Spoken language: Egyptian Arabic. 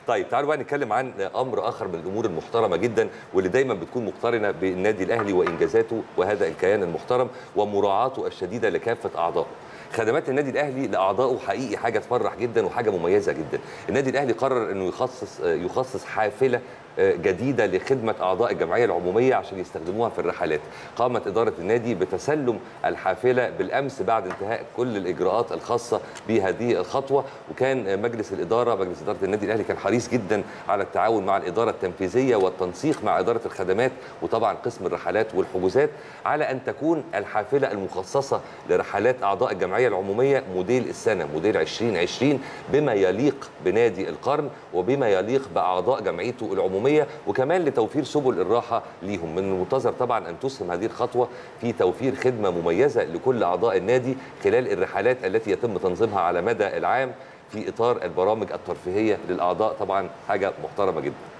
طيب تعالوا بقى نتكلم عن امر اخر من الامور المحترمه جدا واللي دايما بتكون مقترنه بالنادي الاهلي وانجازاته وهذا الكيان المحترم ومراعاته الشديده لكافه اعضائه خدمات النادي الاهلي لاعضائه حقيقي حاجه تفرح جدا وحاجه مميزه جدا النادي الاهلي قرر انه يخصص يخصص حافله جديده لخدمه اعضاء الجمعيه العموميه عشان يستخدموها في الرحلات قامت اداره النادي بتسلم الحافله بالامس بعد انتهاء كل الاجراءات الخاصه بهذه الخطوه وكان مجلس الاداره مجلس اداره النادي الاهلي كان حريص جدا على التعاون مع الاداره التنفيذيه والتنسيق مع اداره الخدمات وطبعا قسم الرحلات والحجوزات على ان تكون الحافله المخصصه لرحلات اعضاء الجمعيه العموميه موديل السنه موديل 2020 بما يليق بنادي القرن وبما يليق باعضاء جمعيته العموميه وكمان لتوفير سبل الراحه ليهم من المنتظر طبعا ان تسهم هذه الخطوه في توفير خدمه مميزه لكل اعضاء النادي خلال الرحلات التي يتم تنظيمها على مدى العام في اطار البرامج الترفيهيه للاعضاء طبعا حاجه محترمه جدا